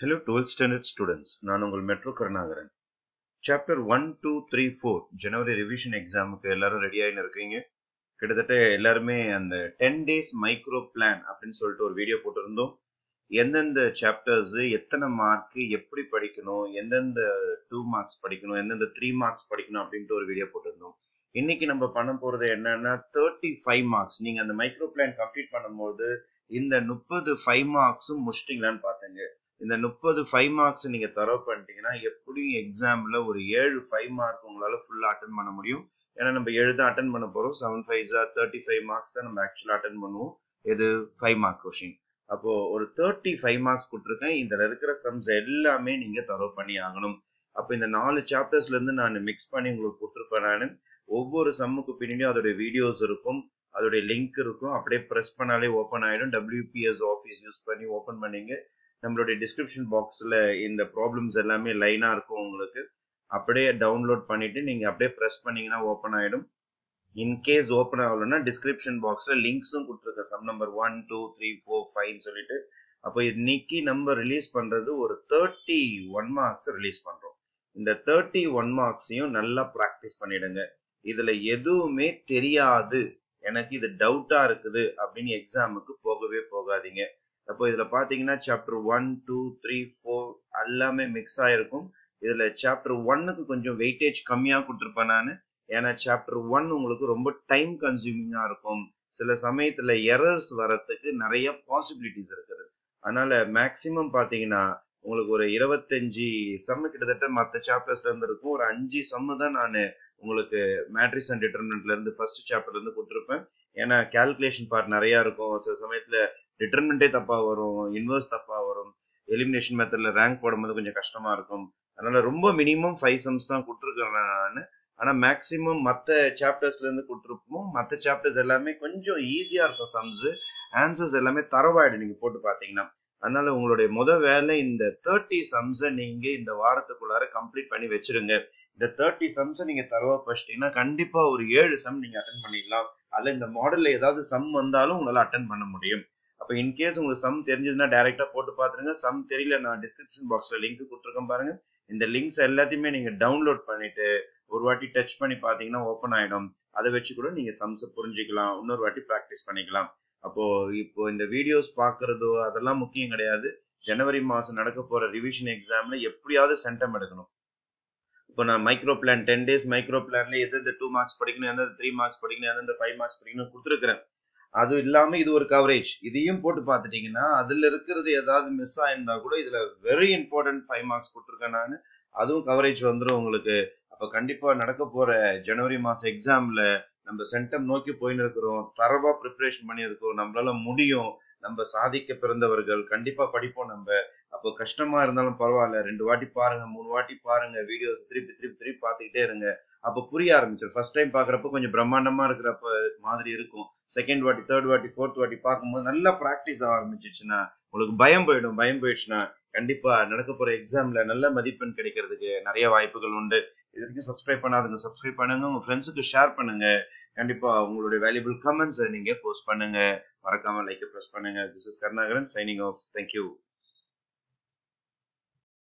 Hello 12th standard students. நான் உங்கள் metro Karunakaran chapter one two three four ஜனவரி revision எக்ஸாமுக்கு எல்லாரும் ரெடி ஆகின்னு இருக்கீங்க கிட்டத்தட்ட எல்லாருமே அந்த டென் டேஸ் மைக்ரோ பிளான் அப்படின்னு சொல்லிட்டு ஒரு வீடியோ போட்டிருந்தோம் எந்தெந்த சாப்டர்ஸ் எத்தனை மார்க் எப்படி படிக்கணும் எந்தெந்த டூ மார்க்ஸ் படிக்கணும் எந்தெந்த த்ரீ மார்க்ஸ் படிக்கணும் அப்படின்ட்டு ஒரு வீடியோ போட்டிருந்தோம் இன்னைக்கு நம்ம பண்ண போறது என்னன்னா தேர்ட்டி ஃபைவ் மார்க்ஸ் நீங்க அந்த மைக்ரோ பிளான் கம்ப்ளீட் பண்ணும்போது இந்த முப்பது ஃபைவ் மார்க்ஸும் முடிச்சிட்டீங்களான்னு பார்த்தேங்க இந்த முப்பது ஃபைவ் மார்க்ஸ் நீங்க தரவு பண்ணிட்டீங்கன்னா எப்படியும் எக்ஸாம்ல ஒரு ஏழு ஃபைவ் மார்க் உங்களால ஃபுல்லா அட்டன் பண்ண முடியும் ஏன்னா நம்ம ஏழு தான் அட்டன் பண்ண போறோம் செவன் ஃபைவ்ஸா தேர்ட்டி ஃபைவ் மார்க்ஸ் தான் நம்ம ஆக்சுவலா அட்டன் பண்ணுவோம் இது ஃபைவ் மார்க் கொஷின் அப்போ ஒரு தேர்ட்டி ஃபைவ் மார்க்ஸ் கொடுத்துருக்கேன் இதுல இருக்கிற சம்ஸ் எல்லாமே நீங்க தரவு பண்ணி ஆகணும் அப்போ இந்த நாலு சாப்டர்ஸ்ல இருந்து நான் மிக்ஸ் பண்ணி உங்களுக்கு கொடுத்துருப்பேன் நான் ஒவ்வொரு சம்முக்கு பின்னாடியும் அதோட வீடியோஸ் இருக்கும் அதோடைய லிங்க் இருக்கும் அப்படியே ப்ரெஸ் பண்ணாலே ஓப்பன் ஆயிடும் டபிள்யூபிஎஸ் ஆஃபீஸ் யூஸ் பண்ணி ஓப்பன் பண்ணீங்க நம்மளுடைய டிஸ்கிரிப்ஷன் பாக்ஸ்ல இந்த ப்ராப்ளம்ஸ் எல்லாமே லைனா இருக்கும் உங்களுக்கு அப்படியே டவுன்லோட் பண்ணிட்டு நீங்க அப்படியே ப்ரெஸ் பண்ணீங்கன்னா ஓப்பன் ஆயிடும் இன்கேஸ் ஓப்பன் ஆகலன்னா டிஸ்கிரிப்ஷன் பாக்ஸ்ல லிங்க்ஸும் கொடுத்துருக்கேன் some number one two three four ஃபைவ்னு சொல்லிட்டு அப்போ இன்னைக்கு நம்ம ரிலீஸ் பண்றது ஒரு தேர்ட்டி ஒன் மார்க்ஸ் ரிலீஸ் பண்றோம் இந்த தேர்ட்டி ஒன் மார்க்ஸையும் நல்லா ப்ராக்டிஸ் பண்ணிடுங்க இதுல எதுவுமே தெரியாது எனக்கு இது டவுட்டா இருக்குது அப்படின்னு எக்ஸாமுக்கு போகவே போகாதீங்க அப்போ இதுல பாத்தீங்கன்னா chapter one two three four எல்லாமே மிக்ஸ் ஆயிருக்கும் இதுல சாப்டர் ஒன்னுக்கு கொஞ்சம் வெயிட்டேஜ் கம்மியா கொடுத்துருப்பேன் நான் ஏன்னா சாப்டர் ஒன் உங்களுக்கு ரொம்ப டைம் கன்சூமிங்கா இருக்கும் சில சமயத்துல எரர்ஸ் வரத்துக்கு நிறைய பாசிபிலிட்டிஸ் இருக்குது அதனால மேக்சிமம் பாத்தீங்கன்னா உங்களுக்கு ஒரு இருபத்தஞ்சு சம்மு கிட்டத்தட்ட மற்ற சாப்டர்ஸ்ல இருந்து இருக்கும் ஒரு அஞ்சு சம்மு தான் நான் உங்களுக்கு மேட்ரிக்ஸ் அண்ட் டிட்டர்மெண்ட்ல இருந்து ஃபர்ஸ்ட் சாப்டர்ல இருந்து கொடுத்துருப்பேன் ஏன்னா கால்குலேஷன் பார்ட் நிறைய இருக்கும் சில சமயத்துல டிட்டர்மெண்ட்டே தப்பா வரும் இன்வர்ஸ் தப்பா வரும் எலிமினேஷன் மெத்தட்ல ரேங்க் போடும்போது கொஞ்சம் கஷ்டமா இருக்கும் அதனால ரொம்ப மினிமம் ஃபைவ் சம்ஸ் தான் கொடுத்துருக்கேன் நான் ஆனா மேக்சிமம் மற்ற சாப்டர்ஸ்ல இருந்து கொடுத்துருப்போம் மற்ற சாப்டர்ஸ் எல்லாமே கொஞ்சம் ஈஸியா இருக்கும் சம்ஸ் ஆன்சர்ஸ் எல்லாமே தரவாயிடும் நீங்க போட்டு பாத்தீங்கன்னா அதனால உங்களுடைய முத வேலை இந்த தேர்ட்டி சம்ஸை நீங்க இந்த வாரத்துக்குள்ளார கம்ப்ளீட் பண்ணி வச்சிருங்க இந்த தேர்ட்டி சம்ஸை நீங்க தரவா படிச்சிட்டீங்கன்னா கண்டிப்பா ஒரு ஏழு சம் நீங்க அட்டன் பண்ணிடலாம் அல்ல இந்த மாடல்ல ஏதாவது சம் வந்தாலும் உங்களால அட்டன் பண்ண முடியும் அப்போ இன்கேஸ் உங்களுக்கு சம் தெரிஞ்சதுன்னா டைரக்டா போட்டு பாத்துருங்க சம் தெரியல நான் டிஸ்கிரிப்ஷன் பாக்ஸ்ல லிங்க் கொடுத்துருக்கேன் பாருங்க இந்த லிங்க்ஸ் எல்லாத்தையுமே நீங்க டவுன்லோட் பண்ணிட்டு ஒரு வாட்டி டச் பண்ணி பாத்தீங்கன்னா ஓப்பன் ஆயிடும் அதை வச்சு கூட நீங்க சம்ஸை புரிஞ்சுக்கலாம் இன்னொரு வாட்டி ப்ராக்டிஸ் பண்ணிக்கலாம் அப்போ இப்போ இந்த வீடியோஸ் பாக்குறதோ அதெல்லாம் முக்கியம் கிடையாது ஜனவரி மாசம் நடக்க போற ரிவிஷன் எக்ஸாம்ல எப்படியாவது சென்டம் எடுக்கணும் இப்போ நான் micro plan ten days micro பிளான்ல எந்தெந்த டூ மார்க்ஸ் படிக்கணும் எந்தெந்த த்ரீ மார்க்ஸ் படிக்கணும் எந்தெந்த ஃபைவ் மார்க்ஸ் படிக்கணும் கொடுத்துருக்கிறேன் அது இல்லாம இது ஒரு கவரேஜ் இதையும் போட்டு பார்த்துட்டீங்கன்னா அதுல இருக்கிறது ஏதாவது மிஸ் ஆயிருந்தா கூட இதுல வெரி இம்பார்ட்டன்ட் ஃபைவ் மார்க்ஸ் கொடுத்துருக்கேன் நான் அதுவும் கவரேஜ் வந்துடும் உங்களுக்கு அப்ப கண்டிப்பா நடக்க போற ஜனவரி மாசம் எக்ஸாம்ல நம்ம சென்டம் நோக்கி போயின்னு இருக்கிறோம் தரவா ப்ரிப்பரேஷன் பண்ணி இருக்கோம் நம்மளால முடியும் நம்ம சாதிக்க பிறந்தவர்கள் கண்டிப்பா படிப்போம் நம்ம அப்போ கஷ்டமா இருந்தாலும் பரவாயில்ல ரெண்டு வாட்டி பாருங்க மூணு வாட்டி பாருங்க வீடியோஸ் திருப்பி திருப்பி திருப்பி பார்த்துக்கிட்டே இருங்க அப்போ புரிய ஆரம்பிச்சிடும் ஃபர்ஸ்ட் டைம் பாக்குறப்ப கொஞ்சம் பிரம்மாண்டமா இருக்கிறப்ப மாதிரி இருக்கும் செகண்ட் வாட்டி தேர்ட் வாட்டி ஃபோர்த் வாட்டி பார்க்கும்போது நல்லா ப்ராக்டிஸ் ஆக ஆரம்பிச்சிச்சுன்னா உங்களுக்கு பயம் போயிடும் பயம் போயிடுச்சுன்னா கண்டிப்பா நடக்க போற எக்ஸாம்ல நல்ல மதிப்பெண் கிடைக்கிறதுக்கு நிறைய வாய்ப்புகள் உண்டு இது வரைக்கும் சப்ஸ்கிரைப் பண்ணாதுங்க சப்ஸ்கிரைப் பண்ணுங்க உங்க ஃப்ரெண்ட்ஸுக்கு ஷேர் பண்ணுங்க கண்டிப்பா உங்களுடைய வேல்யூபிள் கமெண்ட்ஸ் நீங்க போஸ்ட் பண்ணுங்க மறக்காம லைக் ப்ரெஸ் பண்ணுங்க this is Karunakaran signing off thank you